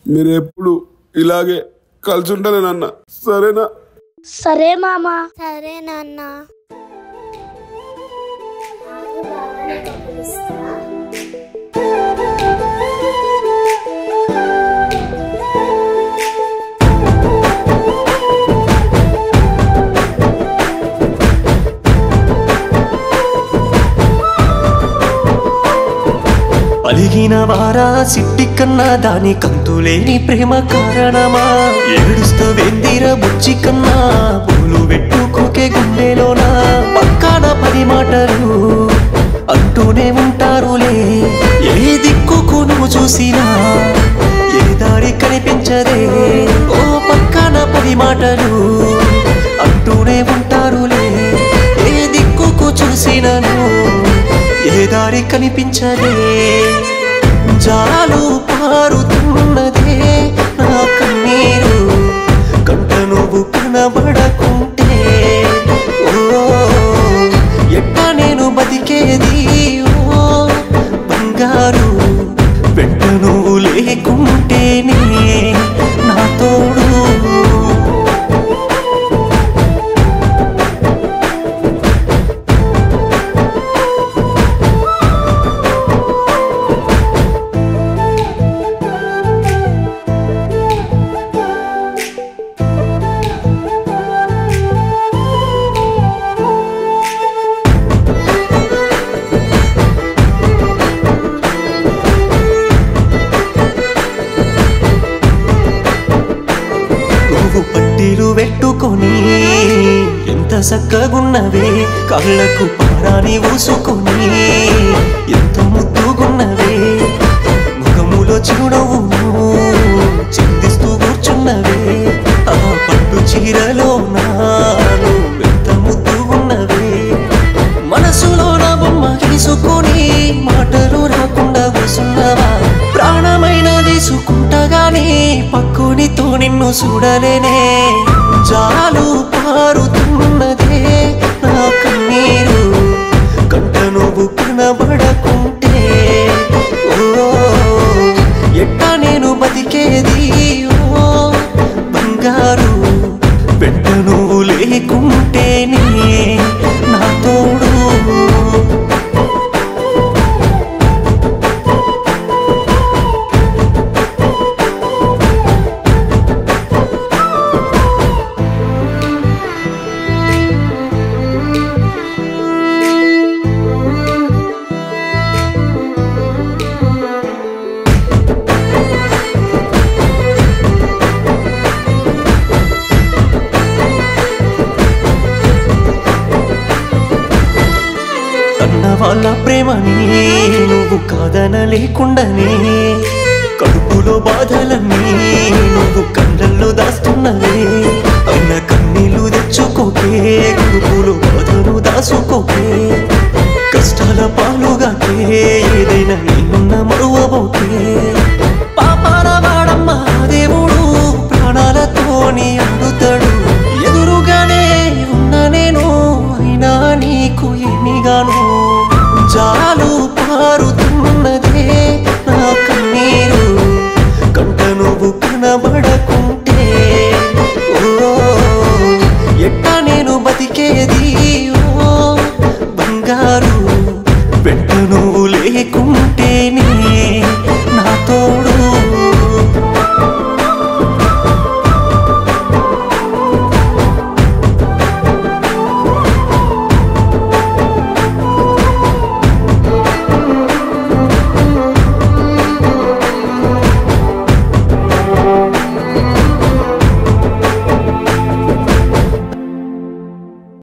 మీరు ఎప్పుడు ఇలాగే కలిసి ఉంటానేనన్న సరేనా సరే మామా సరే నాన్న అలిగిన వారా సిట్టి కన్నా దాని కంతులేని ప్రేమ కారణమా ఏడుస్తూ వెందిర బుచ్చి కన్నా పూలు పెట్టుకోకే గుండెలోనా పక్కన పది మాటలు అంటూనే ఉంటారులే ఏ దిక్కుకు నువ్వు చూసినా ఏ దారి కనిపించదే ఓ పక్కన పది మాటలు అంటూనే ఉంటారులే ఏ దిక్కుకు చూసినను ఏ దారి కనిపించదే జాలు పారుతున్నదే నా కన్నీరు కంట నువ్వు కనబడకుంటే ఓ ఎట్టా నేను బతికేది ఓ బంగారు వెంట నువ్వు లేకుంటేనే నా తోడు నువ్వు పట్టీలు పెట్టుకొని ఎంత చక్కగున్నవే కళ్ళకు పారాని ఊసుకొని ఎంత ముద్దుగున్నవే ముఖములో చిరునవ్వును చిందిస్తూ కూర్చున్నవే ఆ పట్టు చీరలో నాను ఎంత ముద్దుగున్నవే మనసులో నా బొమ్మ గీసుకొని మాటలు రాకుండా కూసున్నావా ప్రాణమైన తీసుకుంటగానే పక్కునితో నిన్ను చూడలేనే జాలు పారుతున్నదే నా కన్నీరు కంట నువ్వు కనబడకుంటే ఓ ఎట్టా నేను బతికేది ఓ బంగారు వెంట నువ్వు లేకుంటేనే నా తోడు అన్న వాళ్ళ ప్రేమని నువ్వు కాదనలేకుండానే